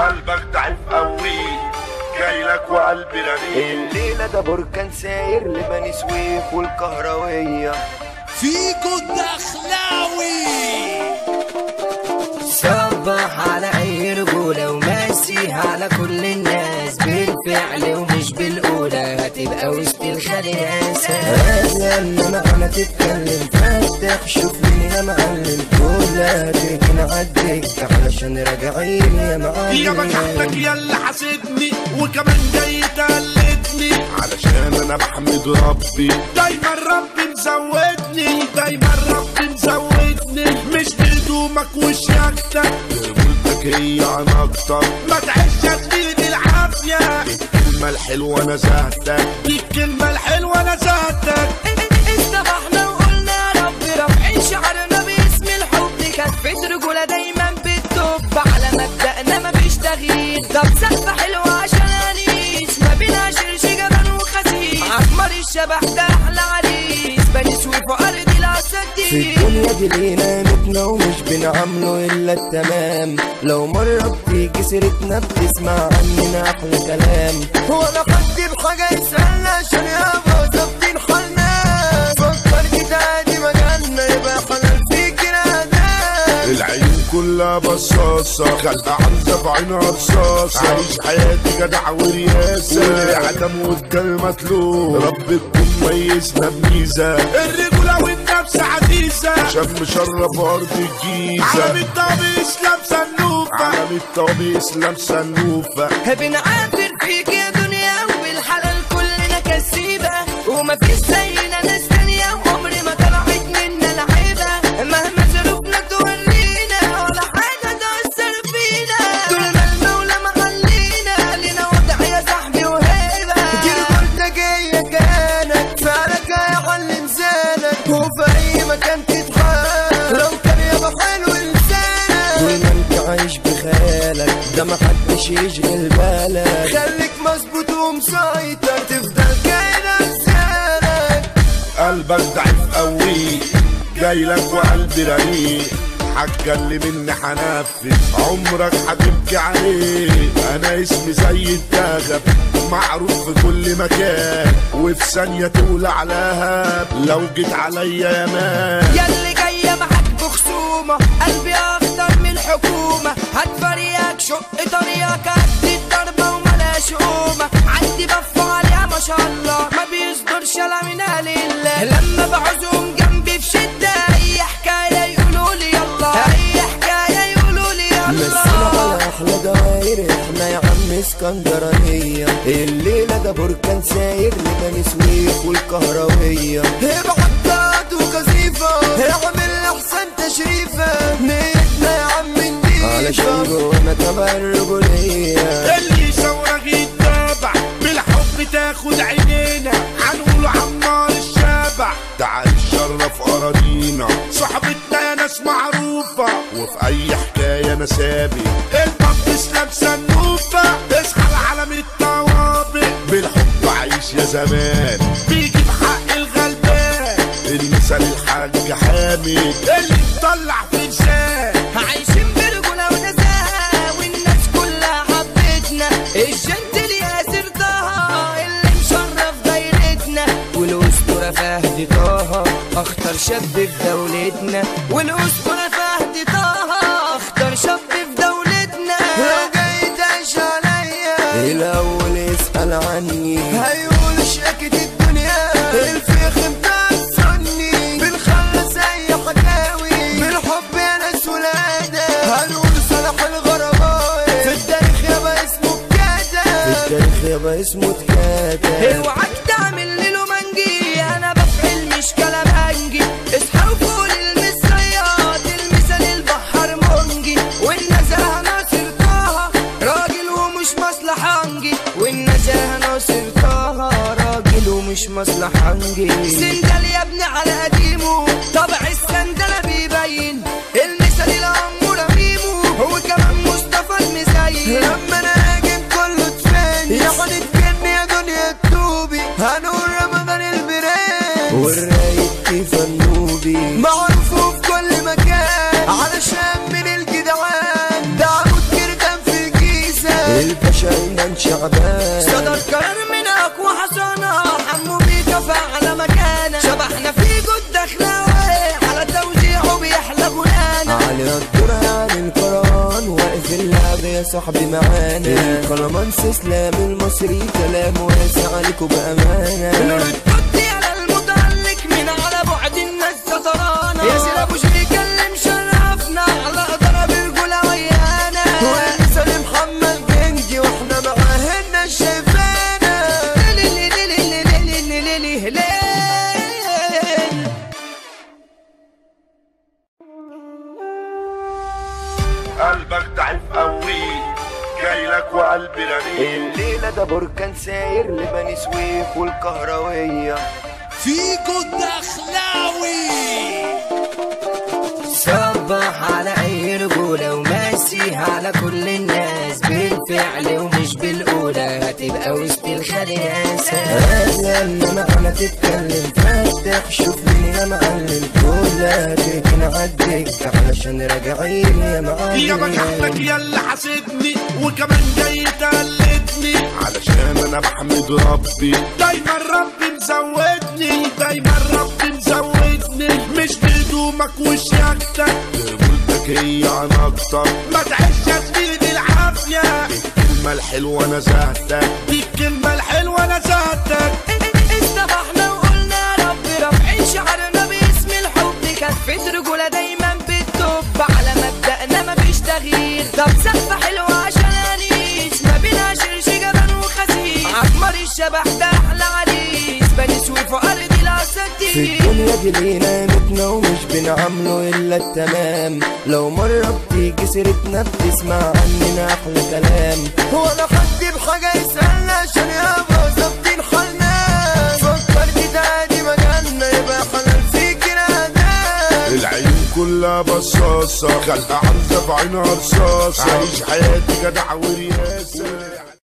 قلبك ضعيف قوي جايلك وقلبي رنين الليلة ده بركان ساير لبني سويف والكهروية فيكو الدخلاوي صبح على اي رجولة وماسي على كل الناس بالفعل ومش بالقولة هتبقى وسط الخلياسة هذا انما انا تتكلم فتح شوف مين يا معلم كلها تركن عالدكة علشان راجعين يا يا معلم بجحتك يا اللي حاسدني وكمان جاي تقلدني علشان انا بحمد ربي دايما ربي مزودني دايما ربي مزودني مش بهدومك وشياكتك رجولتك هي عن اكتر ما تعيش يا زميلي بالعافيه الكلمه الحلوه نزهتك دي الكلمه الحلوه نزهتك استبحنا وقلنا يا رب رافعين شعرنا باسم الحب كفة رجولة دايما بتدب على مبدأنا مفيش تغيير طب سقفة حلوة عشان انيس ما بينا شرش جبل وخسيس احمر الشبح ده احلى عريس بني سويف وارض في الاساتير الدنيا دي لينا متنا ومش بنعمله الا التمام لو مرة بتيجي سيرتنا بتسمع عننا احلى كلام ولا حد بحاجة يسألنا عشان يابا ظابطين حالنا فكر كده عادي مجالنا يبقى حلال فيك نادام العين كلها بصاصة خلقة عندها في عينها رصاصة عايش حياتي جدع ورياسة والعدم والكلمة تلوم رب تكون ميزنا بميزة الرجولة والنفس عزيزة شم شرف أرض الجيزة عالم الطبيس لابسة النوفة عالم الطبيس لابسة النوفة بنعافر فيك يا دنيا وبالحلال كلنا كسيبة ومفيش زينا ناس تانية وعمري ما طلعت منا لعيبة مهما ظروفنا تورينا ولا حاجة تأثر فينا طول ما المولى محلينا لنا وضع يا صاحبي وهيبة رجولتنا جاية كانك فعلك هيعلم زانك وفي أي مكان تتحرك لو كان يابا حلو لسانك طول ما انت عايش بخيالك ده محدش يشغل بالك خليك مظبوط ومسيطر تفضل كائن لسانك قلبك ضعيف قوي جايلك وقلبي رقيق حاجة اللي مني حنفذ عمرك هتبكي عليه انا اسمي زي الدغب معروف في كل مكان وفي ثانية تولع لهب لو جيت عليا يا مان ياللي جاية معاك بخصومة قلبي أخطر من الحكومة هتفريك شق طريقك قد الضربة وملاش قومة عندي بف عليها ما شاء الله ما بيصدرش لا من لله لما بعوزهم جنبي في شدة أي حكاية يقولوا لي يلا أي حكاية يقولوا لي مسنا يلا على احلى دواير احنا يا عم اسكندرانية الليلة ده بركان ساير لبني سويف والكهروية ابعد وكثيفة اعمل احسن تشريفة نيتنا يا عم نضيفة علشان جوانا تبع الرجولية اللي يصورك يتابع بالحب تاخد عينينا هنقول عمار الشابع تعال شرف اراضينا صاحبتنا يا ناس معروفة وفي اي حكاية انا سابق البطس لابسة النوفة اصحى العالم الطوابق بالحب عيش يا زمان بيجي بحق الغلبان المثال الحاج حامد اللي مطلع في لسان عايشين برجولة ونزاهة والناس كلها حبتنا الجنتل ياسر طه اللي مشرف دايرتنا والاسطورة فهد طه اخطر شاب في دولتنا والأسطورة فهد طه اختار شاب في دولتنا لو جاي تعيش عليا الاول اسأل عني هيقول شاكت الدنيا الفيخ بتاع السني بنخلص اي حكاوي بالحب يا ناس ولادة هنقول صلاح الغرباوي في التاريخ يابا اسمه اتكاتب في التاريخ يابا اسمه اتكاتب اوعك تعمل لي له منجي انا بفعل مش كلام هنجي اصحى وفوق المصريات المثال البحر منجي والنزاهة ناصر طه راجل ومش مصلحنجي والنزاهة ناصر طه راجل ومش مصلحنجي سندل يا ابني على قديمه طبع السندلة بيبين المثال الأمورة ميمو هو كمان مصطفى المزين لما انا هاجم كله تفاني يا حد تجن يا دنيا التوبي هنقول رمضان البرنس والرايق كيف النوبي معروف في كل مكان علشان من الجدعان ده عمود كردان في الجيزة شعبان صدر قرار من اقوى حصانة حمو بيكا فعلى مكانه شبحنا في جد دخلاوي على توزيعه بيحلى غنانا علي الدور عن القرآن واقف اللعب يا صاحبي معانا القلمانس اسلام المصري كلام واسع عليكوا نور بأمانة القدي على المتعلق من على بعد الناس سطرانة يا سيد ابو شريكة اللي مشرفنا على ضرب الجولة ويانا وانسى محمد جنجي واحنا معاهنا شايفانا ليلي ليلي ليلي ليلي ليلي ليلي قلبك ضعيف قوي جاي لك وقلبي رنين الليلة ده بركان ساير لبني سويف والكهروية فيكو الدخلاوي صبح على اي رجولة وماشي على كل الناس بالفعل ومش بالقولة هتبقى وسط الخلياسة اهلا معنا تتكلم فتح شوف مين يا معلم كلها تركن عالدكة علشان راجعين يا يا معلم مكانك يا اللي حاسدني وكمان جاي تقلدني علشان انا بحمد ربي دايما ربي مزودني دايما ربي مزودني مش بهدومك وشياكتك رجولتك هي عن اكتر ما تعيش يا زميلي بالعافيه الكلمه الحلوه نزهتك دي الكلمه الحلوه نزهتك استبحنا وقلنا يا رب رافعين شعرنا باسم الحب كفة رجولة دايما بالتوب على مبدأنا مفيش تغيير طب سقفة حلوة عشان انيس ما بينا شرش جبان وخسيس عمر الشبح ده احلى عريس بني سويف وارض في الاساتير الدنيا دي لينا قيمتنا ومش بنعامله الا التمام لو مرة بتيجي سيرتنا بتسمع عننا احلى كلام هو انا حد بحاجة يسألنا عشان يابا ظابطين حالنا فكرت ده عادي مجالنا يبقى حلال فيك الاداب العيون كلها بصاصة خلقة عرزة في عينها رصاصة عايش حياتي جدع ورياسة